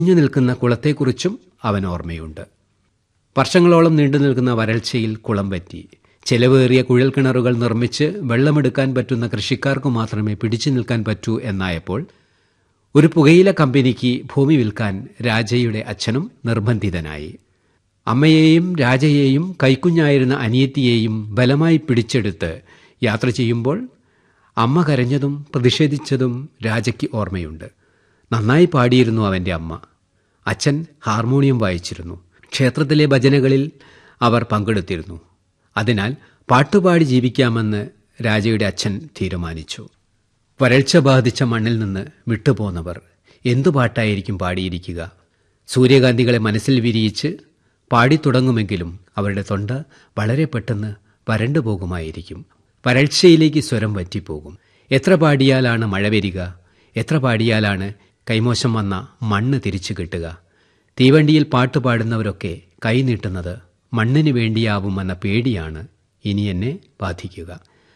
ഒഴിഞ്ഞു നിൽക്കുന്ന കുളത്തെക്കുറിച്ചും അവൻ ഓർമ്മയുണ്ട് വർഷങ്ങളോളം നീണ്ടു നിൽക്കുന്ന വരൾച്ചയിൽ കുളം പറ്റി ചെലവേറിയ കുഴൽക്കിണറുകൾ നിർമ്മിച്ച് വെള്ളമെടുക്കാൻ പറ്റുന്ന കൃഷിക്കാർക്ക് മാത്രമേ പിടിച്ചു നിൽക്കാൻ പറ്റൂ എന്നായപ്പോൾ ഒരു പുകയില കമ്പനിക്ക് ഭൂമി വിൽക്കാൻ രാജയുടെ അച്ഛനും നിർബന്ധിതനായി അമ്മയെയും രാജയെയും കൈക്കുഞ്ഞായിരുന്ന അനിയത്തിയെയും ബലമായി പിടിച്ചെടുത്ത് യാത്ര ചെയ്യുമ്പോൾ അമ്മ കരഞ്ഞതും പ്രതിഷേധിച്ചതും രാജയ്ക്ക് ഓർമ്മയുണ്ട് നന്നായി പാടിയിരുന്നു അവൻ്റെ അമ്മ അച്ഛൻ ഹാർമോണിയം വായിച്ചിരുന്നു ക്ഷേത്രത്തിലെ ഭജനകളിൽ അവർ പങ്കെടുത്തിരുന്നു അതിനാൽ പാട്ടുപാടി ജീവിക്കാമെന്ന് രാജയുടെ അച്ഛൻ തീരുമാനിച്ചു വരൾച്ച ബാധിച്ച മണ്ണിൽ നിന്ന് വിട്ടുപോന്നവർ എന്തു പാട്ടായിരിക്കും പാടിയിരിക്കുക സൂര്യകാന്തികളെ മനസ്സിൽ വിരിയിച്ച് പാടിത്തുടങ്ങുമെങ്കിലും അവരുടെ തൊണ്ട വളരെ പെട്ടെന്ന് വരണ്ടു പോകുമായിരിക്കും വരൾച്ചയിലേക്ക് സ്വരം വറ്റിപ്പോകും എത്ര പാടിയാലാണ് മഴ വരിക എത്ര പാടിയാലാണ് കൈമോശം വന്ന മണ്ണ് തിരിച്ചു കിട്ടുക തീവണ്ടിയിൽ പാട്ട് പാടുന്നവരൊക്കെ കൈനീട്ടുന്നത് മണ്ണിന് വേണ്ടിയാവുമെന്ന പേടിയാണ് ഇനി എന്നെ ബാധിക്കുക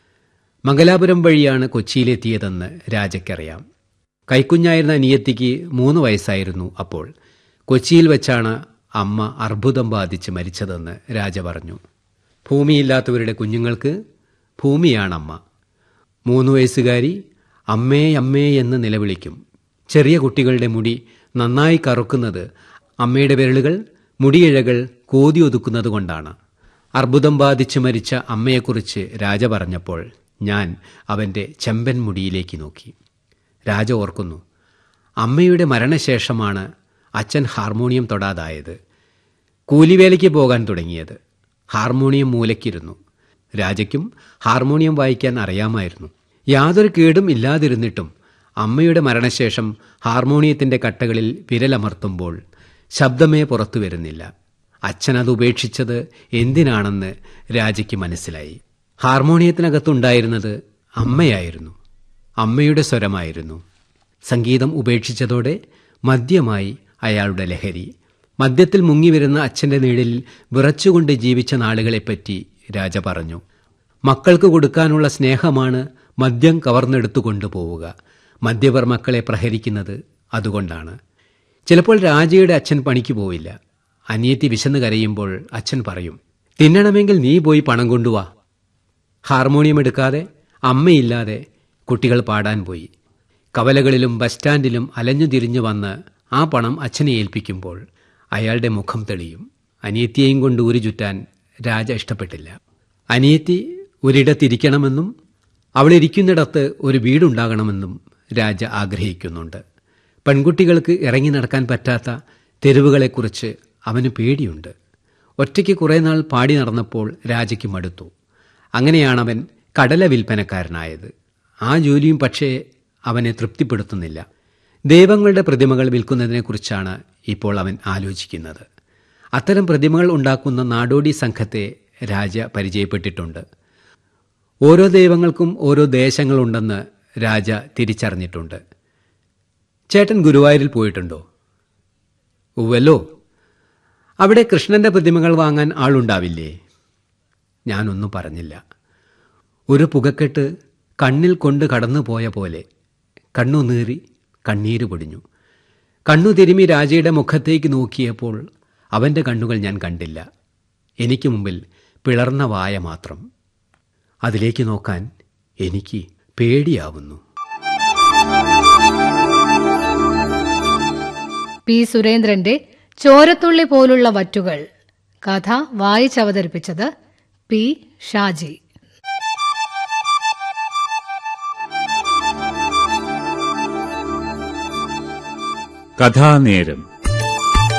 മംഗലാപുരം വഴിയാണ് കൊച്ചിയിലെത്തിയതെന്ന് രാജയ്ക്കറിയാം കൈക്കുഞ്ഞായിരുന്ന അനിയത്തിക്ക് മൂന്ന് വയസ്സായിരുന്നു അപ്പോൾ കൊച്ചിയിൽ വെച്ചാണ് അമ്മ അർബുദം ബാധിച്ച് മരിച്ചതെന്ന് രാജ പറഞ്ഞു ഭൂമിയില്ലാത്തവരുടെ കുഞ്ഞുങ്ങൾക്ക് ഭൂമിയാണമ്മ മൂന്ന് വയസ്സുകാരി അമ്മേ അമ്മേ എന്ന് നിലവിളിക്കും ചെറിയ കുട്ടികളുടെ മുടി നന്നായി കറുക്കുന്നത് അമ്മയുടെ വിരലുകൾ മുടിയിഴകൾ കോതി ഒതുക്കുന്നത് കൊണ്ടാണ് അർബുദം ബാധിച്ച് മരിച്ച അമ്മയെക്കുറിച്ച് രാജ പറഞ്ഞപ്പോൾ ഞാൻ അവൻ്റെ ചെമ്പൻ മുടിയിലേക്ക് നോക്കി രാജ ഓർക്കുന്നു അമ്മയുടെ മരണശേഷമാണ് അച്ഛൻ ഹാർമോണിയം തൊടാതായത് കൂലിവേലയ്ക്ക് പോകാൻ തുടങ്ങിയത് ഹാർമോണിയം മൂലയ്ക്കിരുന്നു രാജയ്ക്കും ഹാർമോണിയം വായിക്കാൻ അറിയാമായിരുന്നു യാതൊരു കേടും ഇല്ലാതിരുന്നിട്ടും അമ്മയുടെ മരണശേഷം ഹാർമോണിയത്തിന്റെ കട്ടകളിൽ വിരലമർത്തുമ്പോൾ ശബ്ദമേ പുറത്തു വരുന്നില്ല അച്ഛൻ അത് ഉപേക്ഷിച്ചത് എന്തിനാണെന്ന് രാജയ്ക്ക് മനസ്സിലായി ഹാർമോണിയത്തിനകത്തുണ്ടായിരുന്നത് അമ്മയായിരുന്നു അമ്മയുടെ സ്വരമായിരുന്നു സംഗീതം ഉപേക്ഷിച്ചതോടെ മദ്യമായി അയാളുടെ ലഹരി മദ്യത്തിൽ മുങ്ങിവരുന്ന അച്ഛന്റെ നിഴലിൽ വിറച്ചുകൊണ്ട് ജീവിച്ച നാളുകളെപ്പറ്റി രാജ പറഞ്ഞു മക്കൾക്ക് കൊടുക്കാനുള്ള സ്നേഹമാണ് മദ്യം കവർന്നെടുത്തു കൊണ്ടുപോവുക മദ്യവർ മക്കളെ പ്രഹരിക്കുന്നത് അതുകൊണ്ടാണ് ചിലപ്പോൾ രാജയുടെ അച്ഛൻ പണിക്ക് പോവില്ല അനിയത്തി വിശന്ന് കരയുമ്പോൾ അച്ഛൻ പറയും തിന്നണമെങ്കിൽ നീ പോയി പണം കൊണ്ടുവാ ഹാർമോണിയം എടുക്കാതെ അമ്മയില്ലാതെ കുട്ടികൾ പാടാൻ പോയി കവലകളിലും ബസ് സ്റ്റാൻഡിലും അലഞ്ഞു തിരിഞ്ഞു വന്ന് ആ പണം അച്ഛനെ ഏൽപ്പിക്കുമ്പോൾ അയാളുടെ മുഖം തെളിയും അനിയത്തിയെയും കൊണ്ട് ഊരി ചുറ്റാൻ രാജ ഇഷ്ടപ്പെട്ടില്ല അനിയത്തി ഒരിടത്തിരിക്കണമെന്നും അവളിരിക്കുന്നിടത്ത് ഒരു വീടുണ്ടാകണമെന്നും രാജ ആഗ്രഹിക്കുന്നുണ്ട് പെൺകുട്ടികൾക്ക് ഇറങ്ങി നടക്കാൻ പറ്റാത്ത തെരുവുകളെക്കുറിച്ച് അവന് പേടിയുണ്ട് ഒറ്റയ്ക്ക് കുറേ നാൾ പാടി നടന്നപ്പോൾ രാജയ്ക്ക് മടുത്തു അങ്ങനെയാണവൻ കടല വിൽപ്പനക്കാരനായത് ആ ജോലിയും പക്ഷേ അവനെ തൃപ്തിപ്പെടുത്തുന്നില്ല ദൈവങ്ങളുടെ പ്രതിമകൾ വിൽക്കുന്നതിനെക്കുറിച്ചാണ് ഇപ്പോൾ അവൻ ആലോചിക്കുന്നത് അത്തരം പ്രതിമകൾ ഉണ്ടാക്കുന്ന നാടോടി സംഘത്തെ രാജ പരിചയപ്പെട്ടിട്ടുണ്ട് ഓരോ ദൈവങ്ങൾക്കും ഓരോ ദേശങ്ങളുണ്ടെന്ന് രാജ തിരിച്ചറിഞ്ഞിട്ടുണ്ട് ചേട്ടൻ ഗുരുവായൂരിൽ പോയിട്ടുണ്ടോ ഉവ്വല്ലോ അവിടെ കൃഷ്ണന്റെ പ്രതിമകൾ വാങ്ങാൻ ആളുണ്ടാവില്ലേ ഞാനൊന്നും പറഞ്ഞില്ല ഒരു പുകക്കെട്ട് കണ്ണിൽ കൊണ്ട് കടന്നുപോയ പോലെ കണ്ണു നീറി കണ്ണീര് പൊടിഞ്ഞു കണ്ണു തിരുമി രാജയുടെ മുഖത്തേക്ക് നോക്കിയപ്പോൾ അവന്റെ കണ്ണുകൾ ഞാൻ കണ്ടില്ല എനിക്ക് മുമ്പിൽ പിളർന്ന വായ മാത്രം അതിലേക്ക് നോക്കാൻ എനിക്ക് പേടിയാവുന്നു പി സുരേന്ദ്രന്റെ ചോരത്തുള്ളി പോലുള്ള വറ്റുകൾ കഥ വായിച്ചവതരിപ്പിച്ചത് പി ഷാജി കഥാനേരം